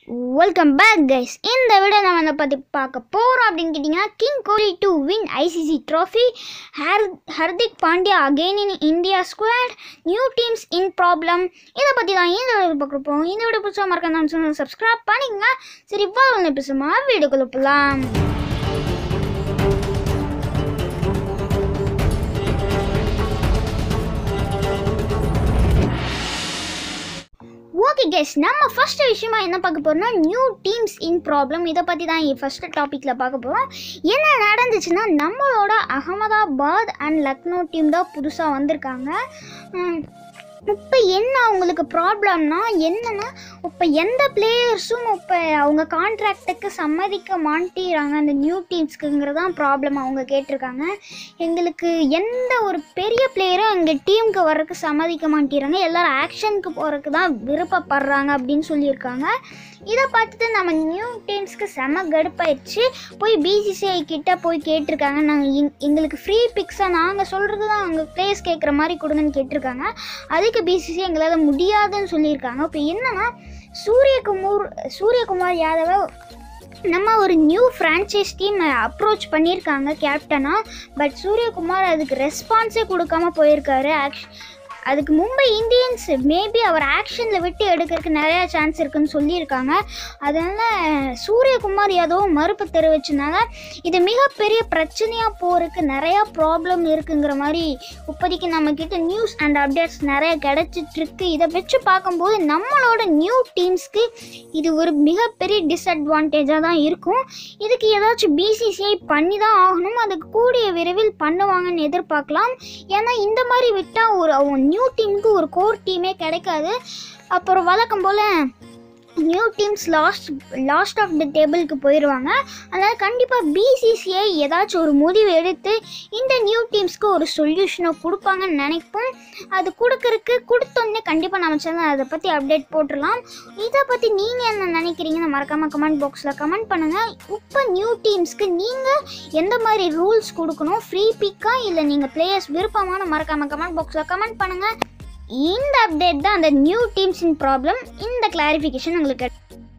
welcome back guys இந்த விட நம்ம என்ன பற்றி பார்க்க போகிறோம் அப்படின்னு கேட்டிங்கன்னா king Kohli to win ICC trophy ஹர் Hardik Pandya again in India squad new teams in problem இதை பற்றி தான் இந்த வீடியோ பார்க்க போகிறோம் இந்த வீடியோ பிடிச்சா மறக்காம சப்ஸ்கிரைப் பண்ணிங்க சரி இப்போ ஒன்று பேசுமா வீடியோக்குள்ள போகலாம் ஓகே கெஸ் நம்ம ஃபர்ஸ்ட் விஷயமா என்ன பார்க்க போறோம்னா நியூ டீம்ஸ் இன் ப்ராப்ளம் இதை பற்றி தான் ஃபர்ஸ்ட் டாப்பிக்கில் பார்க்க போகிறோம் என்ன நடந்துச்சுன்னா நம்மளோட அகமதாபாத் அண்ட் லக்னோ டீம் தான் புதுசாக வந்திருக்காங்க உம், இப்போ என்ன அவங்களுக்கு ப்ராப்ளம்னா என்னன்னா இப்போ எந்த பிளேயர்ஸும் இப்போ அவங்க கான்ட்ராக்டுக்கு சம்மதிக்க மாட்டேறாங்க அந்த நியூ டீம்ஸ்க்குங்கிறது தான் ப்ராப்ளம் அவங்க கேட்டிருக்காங்க எங்களுக்கு எந்த ஒரு பெரிய பிளேயரும் எங்கள் டீமுக்கு வர்றதுக்கு சம்மதிக்க மாட்டேறாங்க எல்லாரும் ஆக்ஷனுக்கு போகிறதுக்கு தான் விருப்பப்படுறாங்க அப்படின்னு சொல்லியிருக்காங்க இதை பார்த்துட்டு நம்ம நியூ டீம்ஸ்க்கு செம கடுப்பாயிடுச்சு போய் பிசிசிஐ கிட்ட போய் கேட்டிருக்காங்க நாங்கள் எங்களுக்கு ஃப்ரீ பிக்ஸாக நாங்கள் சொல்கிறது தான் அவங்க பிளேஸ் கேட்குற மாதிரி கொடுங்கன்னு கேட்டிருக்காங்க அதுக்கு பிசிசி எங்களால் முடியாதுன்னு சொல்லியிருக்காங்க இப்போ என்னன்னா சூரியகுமார் சூரியகுமார் யாதவை நம்ம ஒரு நியூ ஃப்ரான்ச்சைஸ் டீம் அப்ரோச் பண்ணியிருக்காங்க கேப்டனாக பட் சூரியகுமார் அதுக்கு ரெஸ்பான்ஸே கொடுக்காம போயிருக்காரு ஆக்ஷ் அதுக்கு மும்பை இந்தியன்ஸ் மேபி அவர் ஆக்ஷனில் விட்டு எடுக்கிறதுக்கு நிறையா சான்ஸ் இருக்குன்னு சொல்லியிருக்காங்க அதனால் சூரியகுமார் யாதவ் மறுப்பு தெரிவிச்சனால இது மிகப்பெரிய பிரச்சனையாக போகிறதுக்கு நிறையா ப்ராப்ளம் இருக்குங்கிற மாதிரி இப்போதைக்கு நம்மக்கிட்ட நியூஸ் அண்ட் அப்டேட்ஸ் நிறைய கிடச்சிட்ருக்கு இதை வச்சு பார்க்கும்போது நம்மளோட நியூ டீம்ஸ்க்கு இது ஒரு மிகப்பெரிய டிஸ்அட்வான்டேஜாக தான் இருக்கும் இதுக்கு ஏதாச்சும் பிசிசிஐ பண்ணி தான் ஆகணும் அதுக்கு கூடிய விரைவில் பண்ணுவாங்கன்னு எதிர்பார்க்கலாம் ஏன்னா இந்த மாதிரி விட்டால் ஒரு அவங்க நியூ டீமுக்கு ஒரு கோர் டீமே கிடைக்காது அப்புறம் வழக்கம் போல் new teams last last of the டேபிளுக்கு போயிடுவாங்க அதனால் கண்டிப்பாக பிசிசிஐ ஏதாச்சும் ஒரு முடிவு எடுத்து இந்த நியூ டீம்ஸ்க்கு ஒரு சொல்யூஷனை கொடுப்பாங்கன்னு நினைப்போம் அது கொடுக்கறதுக்கு கொடுத்தோன்னே கண்டிப்பாக நம்ம சேனல் அதை பற்றி அப்டேட் போட்டுடலாம் இதை பற்றி நீங்கள் என்ன நினைக்கிறீங்கன்னு மறக்காமல் கமெண்ட் பாக்ஸில் கமெண்ட் பண்ணுங்கள் இப்போ நியூ டீம்ஸ்க்கு நீங்கள் எந்த மாதிரி ரூல்ஸ் கொடுக்கணும் ஃப்ரீ பிக்கா இல்லை நீங்கள் பிளேயர்ஸ் விருப்பமான மறக்காமல் கமெண்ட் பாக்ஸில் கமெண்ட் பண்ணுங்கள் இந்த அப்டேட் தான் அந்த நியூ டீம்ஸ் இன் ப்ராப்ளம் இந்த கிளாரிஃபிகேஷன் உங்களுக்கு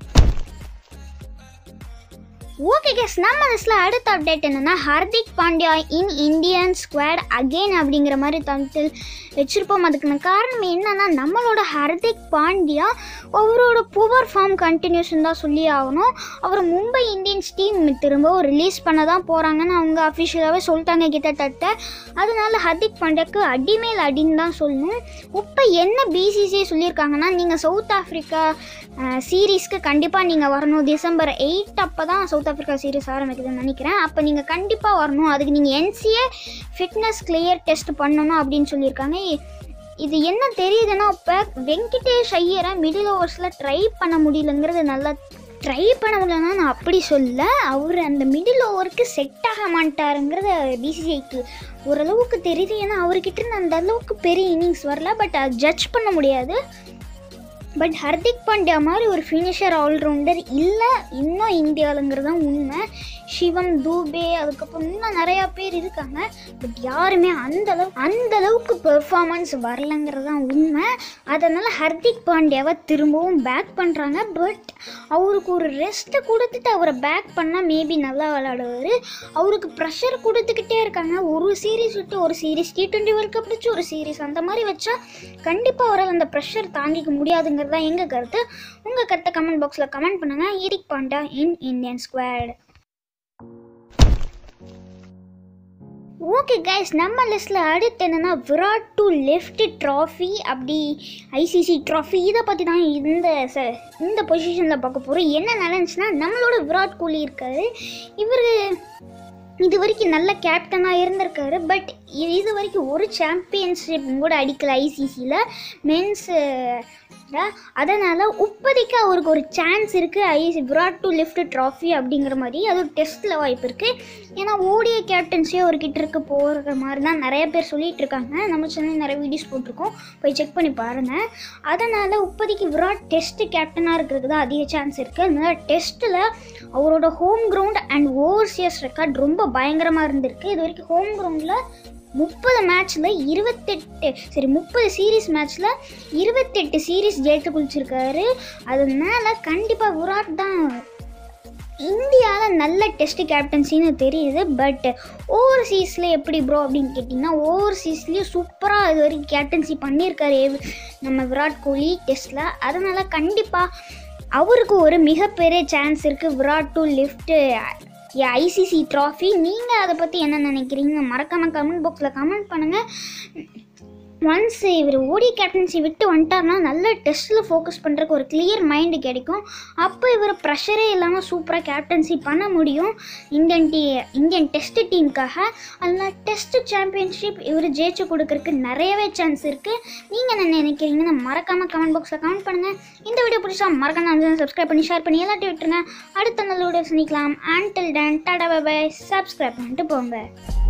ஓகே கேஸ் நம்ம லிஸ்ட்டில் அடுத்த அப்டேட் என்னன்னா Hardik Pandya in Indian squad again அப்படிங்கிற மாதிரி தமிழ் வச்சுருப்போம் அதுக்கான காரணம் என்னன்னா நம்மளோட ஹர்திக் பாண்டியா அவரோட புவர் ஃபார்ம் கண்டினியூஷன் தான் சொல்லி ஆகணும் அவர் மும்பை இந்தியன்ஸ் டீம் திரும்ப ரிலீஸ் பண்ண தான் போகிறாங்கன்னு அவங்க அஃபிஷியலாகவே சொல்லிட்டாங்க கிட்டத்தட்ட அதனால ஹர்திக் பாண்டியாக்கு அடிமேல் அடின்னு தான் சொல்லணும் இப்போ என்ன பிசிசி சொல்லியிருக்காங்கன்னா நீங்கள் சவுத் ஆஃப்ரிக்கா சீரீஸ்க்கு கண்டிப்பாக நீங்கள் வரணும் டிசம்பர் எயிட் அப்போ தான் சவுத் ஆஃப்ரிக்கா சீரீஸ் ஆரம்பிக்குதுன்னு நினைக்கிறேன் அப்போ நீங்கள் கண்டிப்பாக வரணும் அதுக்கு நீங்கள் என்சிஏ ஃபிட்னஸ் கிளியர் டெஸ்ட் பண்ணணும் அப்படின்னு சொல்லியிருக்காங்க இது என்ன தெரியுதுன்னா இப்போ வெங்கடேஷ் ஐயரை மிடில் ஓவர்ஸில் ட்ரை பண்ண முடியலங்கிறது நல்லா ட்ரை பண்ண முடியலன்னா நான் அப்படி சொல்ல அவர் அந்த மிடில் ஓவருக்கு செட் ஆக மாட்டாருங்கிறத பிசிசிஐக்கு ஓரளவுக்கு தெரியுது ஏன்னா அவர்கிட்ட இருந்து அந்த அளவுக்கு பெரிய இன்னிங்ஸ் வரல பட் அது ஜட்ஜ் பண்ண முடியாது பட் ஹர்திக் பாண்டியா மாதிரி ஒரு ஃபினிஷர் ஆல்ரவுண்டர் இல்லை இன்னும் இந்தியாவிலங்கிறது தான் உண்மை சிவம் தூபே அதுக்கப்புறம் இன்னும் நிறையா பேர் இருக்காங்க பட் யாருமே அந்த அளவு அந்த அளவுக்கு பெர்ஃபார்மன்ஸ் வரலங்கிறது தான் உண்மை அதனால் ஹர்திக் பாண்டியாவை திரும்பவும் பேக் பண்ணுறாங்க பட் அவருக்கு ஒரு ரெஸ்ட்டை கொடுத்துட்டு அவரை பேக் பண்ணால் மேபி நல்லா விளையாடுவார் அவருக்கு ப்ரெஷர் கொடுத்துக்கிட்டே இருக்காங்க ஒரு சீரீஸ் விட்டு ஒரு series T twenty world cup வச்சு ஒரு சீரீஸ் அந்த மாதிரி வச்சா கண்டிப்பாக அவரால் அந்த ப்ரெஷர் தாங்கிக்க முடியாதுங்கிறது தான் எங்கள் கருத்து உங்கள் கருத்தை கமெண்ட் பாக்ஸில் கமெண்ட் பண்ணுங்கள் ஈரிக் Pandya in Indian squad okay guys நம்ம லிஸ்ட்டில் அடுத்து என்னென்னா விராட் டு லெஃப்ட் ட்ராஃபி அப்படி ஐசிசி ட்ராஃபி இதை பற்றி தான் இந்த ச இந்த பொசிஷனில் பார்க்க போகிறோம் என்ன நடந்துச்சுன்னா நம்மளோட விராட் கோலி இருக்காரு இவர் இது வரைக்கும் நல்ல கேப்டனாக இருந்திருக்காரு பட் இது வரைக்கும் ஒரு சாம்பியன்ஷிப் கூட அடிக்கல ஐசிசியில் மென்ஸ் அதனால் இப்போதைக்கு அவருக்கு ஒரு சான்ஸ் இருக்குது ICC Virat to left trophy அப்படிங்கிற மாதிரி அது ஒரு டெஸ்ட்டில் வாய்ப்பு இருக்குது ஏன்னா ஓடிய கேப்டன்ஸே அவர்கிட்ட இருக்க போகிற மாதிரி தான் நிறைய பேர் சொல்லிகிட்டு இருக்காங்க நம்ம சேனல் நிறைய வீடியோஸ் போட்டிருக்கோம் போய் செக் பண்ணி பாருங்கள் அதனால் இப்போதைக்கு விராட் டெஸ்ட் கேப்டனாக இருக்கிறதுக்கு தான் அதிக சான்ஸ் இருக்குது அதனால் டெஸ்ட்டில் அவரோட home ground and overseas record ரொம்ப பயங்கரமாக இருந்திருக்கு இது வரைக்கும் ஹோம் கிரவுண்டில் முப்பது மேட்ச்சில் இருபத்தெட்டு சரி முப்பது சீரீஸ் மேட்ச்சில் இருபத்தெட்டு சீரீஸ் ஜெயித்து குளிச்சிருக்காரு அதனால கண்டிப்பாக விராட் தான் இந்தியாவில் நல்ல டெஸ்ட் கேப்டன்சின்னு தெரியுது பட் ஓவர்சீஸில் எப்படி ப்ரோ அப்படின்னு கேட்டிங்கன்னா ஓவர்சீஸ்லேயும் சூப்பராக இது வரைக்கும் கேப்டன்சி பண்ணியிருக்காரு எவ்- நம்ம விராட் கோலி டெஸ்ட்டில் அதனால் கண்டிப்பாக அவருக்கு ஒரு மிகப்பெரிய சான்ஸ் இருக்குது Virat to lift ICC trophy நீங்கள் அதை பற்றி என்ன நினைக்கிறீங்க மறக்காமல் கமெண்ட் பாக்ஸில் கமெண்ட் பண்ணுங்கள் ஒன்ஸ் இவர் ஓடி கேப்டன்சி விட்டு வந்துட்டார்னா நல்ல டெஸ்ட்டில் ஃபோக்கஸ் பண்ணுறதுக்கு ஒரு கிளியர் மைண்டு கிடைக்கும் அப்போ இவர் ப்ரெஷரே இல்லாமல் சூப்பராக கேப்டன்சி பண்ண முடியும் இந்தியன் டீ இந்தியன் டெஸ்ட் டீமுக்காக அதனால் டெஸ்ட் சாம்பியன்ஷிப் இவர் ஜெயிச்சு கொடுக்கறதுக்கு நிறையவே சான்ஸ் இருக்குது நீங்கள் என்ன நினைக்கிறீங்கன்னு மறக்காமல் கமெண்ட் பாக்ஸில் கமெண்ட் பண்ணுங்கள் இந்த வீடியோ பிடிச்சா மறக்காம சப்ஸ்கிரைப் பண்ணி ஷேர் பண்ணி எல்லாத்தையும் விட்டுருங்க அடுத்த நல்ல வீடியோ சந்திக்கலாம் until then tata bye subscribe பண்ணிட்டு போங்க